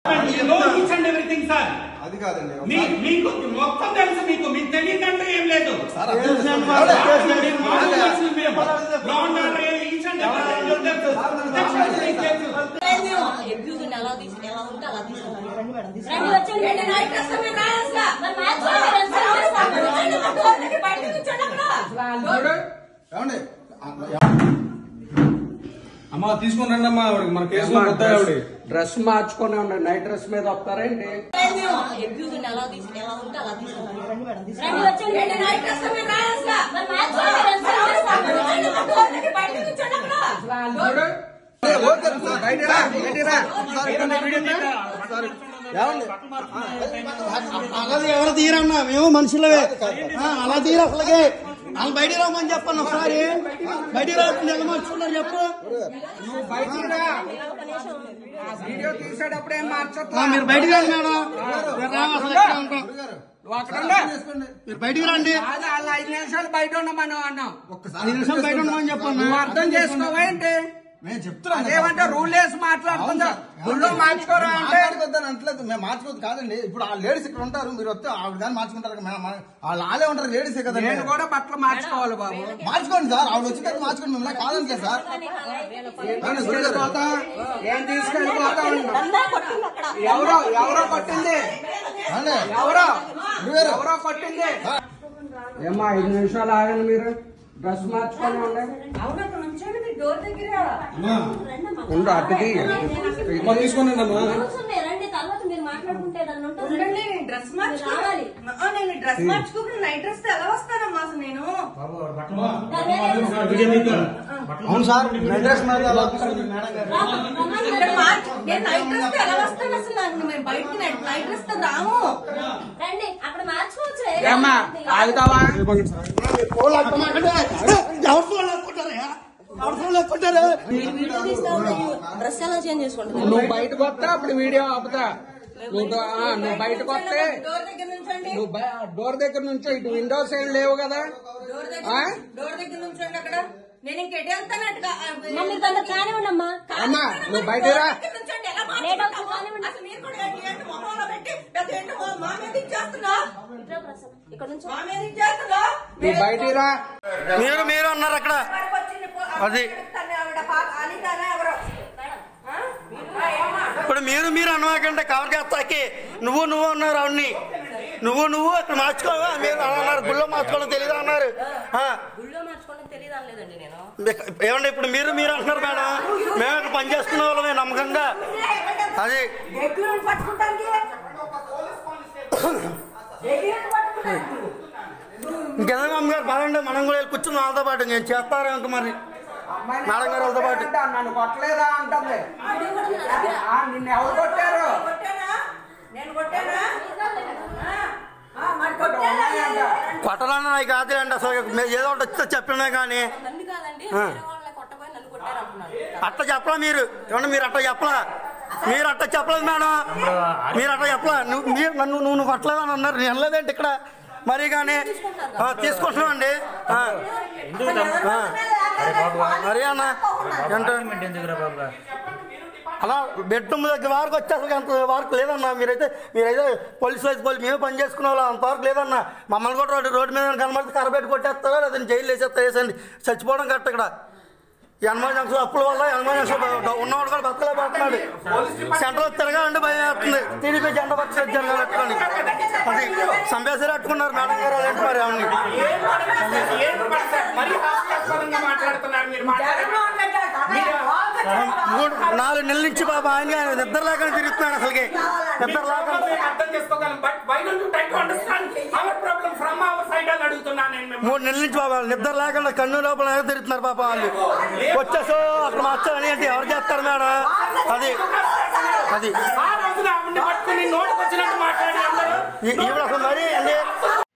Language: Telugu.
You know each and everything, sir. అది కాదండి మీ మీకు మొత్తం తెలుసు మీకు మీకు తెలియదంటే ఏం లేదు సార్ అర్థం మీరు చేసుకోండి. మామూలు మనుషులు మేము. Law and order each and everything తెలుసు. Textual మీకు తెలుసు. ఎబ్యూజ్ ఎలా తీసి ఎలా ఉంటే అలా తీసుకుంటాను రండి వచ్చండి రండి నైట్ వస్తాం మేము రాయాల్సిన మరి మ్యాచ్ బయట కూర్చోండి అక్కడ ఏమండి అమ్మా తీసుకుని రండి అమ్మా ఆవిడ మన కేసులో కొత్త ఆవిడ డ్రెస్ మార్చుకొని ఉండండి నైట్ డ్రెస్ మీద వస్తారేంటి ఎబ్యూజ్ ఎలా తీసి ఎలా ఉంటే అలా తీసుకుంటాను రండి వచ్చండి రండి నైట్ వస్తాం మేము రాయాల్సిన మరి మ్యాచ్ బయట కూర్చోండి అక్కడ అలా ఎవరు తీరన్నా మేము మనుషులవే ఆ, అలా తీరు అసలుకే వాళ్ళు బయటికి రమ్మని చెప్పండి ఒకసారి బయటికి రాకుండా ఎలా మార్చుకున్నారు చెప్పు వీడియో తీసేటప్పుడు ఏం ఆ, మార్చొద్దు మీరు బయటికి రండి మేడం మీరు రాము అసలు ఎక్కడ ఉంటాం నువ్వు అక్కడ ఉండు. మీరు బయటికి రండి కాదు వాళ్ళు ఐదు నిమిషాలు బయట ఉండమని అన్నాం ఐదు నిమిషాలు బయట ఉండమని చెప్పండి నువ్వు అర్థం చేసుకోవా ఏంటి మేము చెప్తున్నాం కదా. అదేమంటే రూల్ వేసి మాట్లాడుతుందా గుళ్ళో మార్చుకోరా అంటే మాట్లాడుకోవద్దని అంటలేదు మేము మార్చుకోవద్దు కాదండి ఇప్పుడు ఆ లేడీస్ ఇక్కడ ఉంటారు మీరు వస్తే ఆవిడ కానీ మార్చుకుంటారు కదా, మన- మన- వాళ్ళు ఆలే ఉంటారు లేడీసే కదండి నేను కూడా బట్టలు మార్చుకోవాలి బాబు మార్చుకోండి సార్ ఆవిడ వచ్చిన తర్వాత మార్చుకోండి మిమ్మల్ని కాదంటే సార్ ఏమండి, గురుగారు? తీసుకెళ్ళిపోతా ఏం తీసుకెళ్ళిపోతా ఉన్నా ఎవరో ఎవరో కొట్టింది ఏమండి? ఎవరో గురుగారు? ఎవరో కొట్టింది ఏమ్మా ఐదు నిమిషాలు ఆగండి మీరు డ్రెస్ మార్చుకొని ఉండండి అవును అక్కడ ఉంచండి మీరు డోర్ దగ్గర ఉండు అటుది అమ్మా తీసుకుని రండి అమ్మా కూర్చున్నాయి రండి తర్వాత మీరు మాట్లాడుకుంటే ఏదన్నా ఉంటుంది ఉండండి నేను డ్రెస్ మార్చుకో రావాలి ఆ, నేను డ్రెస్ మార్చుకోకుండా నైట్ డ్రెస్ తో ఎలా వస్తానమ్మా అసలు నేను అవును సార్ మెడ్రస్ మీద అలా తీసుకుంది మేడం గారు. ఇక్కడ మార్చు నేను నైట్ డ్రెస్ తో ఎలా వస్తాను అసలు నాకు మేము బయటకి నైట్ నైట్ డ్రెస్ తో రాము రండి అక్కడ మార్చుకోవచ్చు ఏమ్మా ఆగుతావా ఫోన్ లాక్కోమాకండి. ఎవరు ఫోన్ లాక్కుంటారా ఎవరు ఫోన్ లాక్కుంటారు డ్రెస్ ఎలా చేంజ్ చేసుకుంటుంది నువ్వు బయటకు వస్తే అప్పుడు వీడియో ఆపుతా నువ్వు దో- ఆ, నువ్వు బయటకు వస్తే డోర్ దగ్గర నుంచండి నువ్వు బయ- డోర్ దగ్గర నుంచి ఇటు విండోస్ ఏం లేవు కదా డోర్ దగ్గర ఆ? డోర్ దగ్గర నుంచండి అక్కడ నేను ఇంకెటు వెళ్తాను అటుగా మమ్మీ తొందర కానివ్వండి అమ్మా అమ్మా నువ్వు బయటకు రా నుంచండి ఎలా లేట్ మార్చుకుంటావు? అవుతుంది, కానివ్వండి. అసలు మీరు కూడా ఏంటి ఏంటి మొహంలో పెట్టి పెద్ద ఏంటి మా- మా మీద ఇచ్చేస్తున్నా ఇక్కడ నుంచి మా మీద ఇచ్చేస్తున్నా నువ్వు బయటికి రా మీరు మీరు అన్నారు అక్కడ అది. ఆవిడ పా- అనితానా ఎవరో ఆ? ఆ, ఏమ్మా? ఇప్పుడు మీరు మీరు అనమాకంటే కవర్ చేస్తాకి నువ్వు నువ్వు అన్నారు అవన్నీ నువ్వు నువ్వు అక్కడ మార్చుకోవా మీరు అలా అన్నారు గుళ్ళో మార్చుకోవడం తెలియదు అన్నారు ఆ, గుళ్ళో మార్చుకోవడం తెలియదు అనలేదండి నేను మీకు- ఏమండి ఇప్పుడు మీరు మీరు అంటున్నారు మేడం మేము ఇక్కడ పని చేసుకునే వాళ్ళమే నమ్మకంగా అది ఎగ్గులను పట్టుకుంటానికి ఎగ్గులను పట్టుకుంటానికి ఇంకెందుకు అమ్మగారు పదండి మనం కూడా వెళ్ళి కూర్చుని వాళ్ళతో పాటు నేను చేస్తారా ఇంక మరి మేడం గారు వాళ్ళతో పాటు అంట, నన్ను కొట్టలేదా అంటుంది ఆ, నిన్ను ఎవరు కొట్టారు కొట్టానా నేను కొట్టానా ఆ, ఆ, మరి కొట్టానా కొట్టడానికి నాకు కాదులేండి అసలు మీరు ఏదో ఒకటి వచ్చితే చెప్పినా కానీ నన్ను కాదండి వేరే వాళ్ళని కొట్టబోయి నన్ను కొట్టారు అంటున్నారు అట్ట చెప్పలా మీరు ఏమన్నా మీరు అట్ట చెప్పలా మీరు అట్ట చెప్పలేదు మేడం మీరు అట్ట చెప్పలా నువ్వు మీరు నన్ను నువ్వు నువ్వు కొట్టలేదు అని అన్నారు నేను అనలేదేంటి ఇక్కడ మరి కానీ ఆ, తీసుకుంటున్నామండి ఆ. ఆ. మరి అన్న ఏంటో అలా బెడ్రూమ్ దగ్గర వారికి వచ్చి అసలు అంత వరకు లేదన్నా మీరైతే మీరైతే పోలీసు వైపు పోలీసు మేమే పని చేసుకునే వాళ్ళం అంతవరకు లేదన్నా మమ్మల్ని కూడా రోడ్డు రోడ్డు మీద కనబడితే కరబెట్టి కొట్టేస్తారా లేదా జైలు వేసేస్తారు వేసండి చచ్చిపోవడం కరెక్ట్ ఇక్కడ హనుమాన్ జంక్షన్ అప్పుల వల్ల హనుమాన్ జంక్షన్ ఉన్నవాడు కూడా బతకలేకపోతున్నాడు సెంటర్ తిరగాలంటే భయం వేస్తుంది టీడీపీ జెండా పచ్చి జెండా పెట్టుకొని అది సంబేసరి పెట్టుకున్నారు మేడం గారు అదేంటి మరి అవన్నీ మాట్లాడుతున్నారు మీరు మూడు నాలుగు నెలల నుంచి బాబా ఆయన ఆయన నిద్ర లేకుండా తిరుగుతున్నాడు అసలుకి నిద్ర లేకుండా అర్థం చేసుకోగలం but why don't you try to understand our problem from our side అని అడుగుతున్నాను నేను మిమ్మల్ని. మూడు నెలల నుంచి బాబా నిద్ర లేకుండా కన్ను లోపల ఎగ తిరుగుతున్నారు పాప వాళ్ళు వచ్చేసో అక్కడ మార్చాలని ఏంటి ఎవరు చేస్తారు మేడం అది అది ఆ రోజున ఆవిడ్ని పట్టుకుని నోటికి వచ్చినట్టు మాట్లాడి అందరూ ఈ- ఈవిడ అసలు మరీ అండి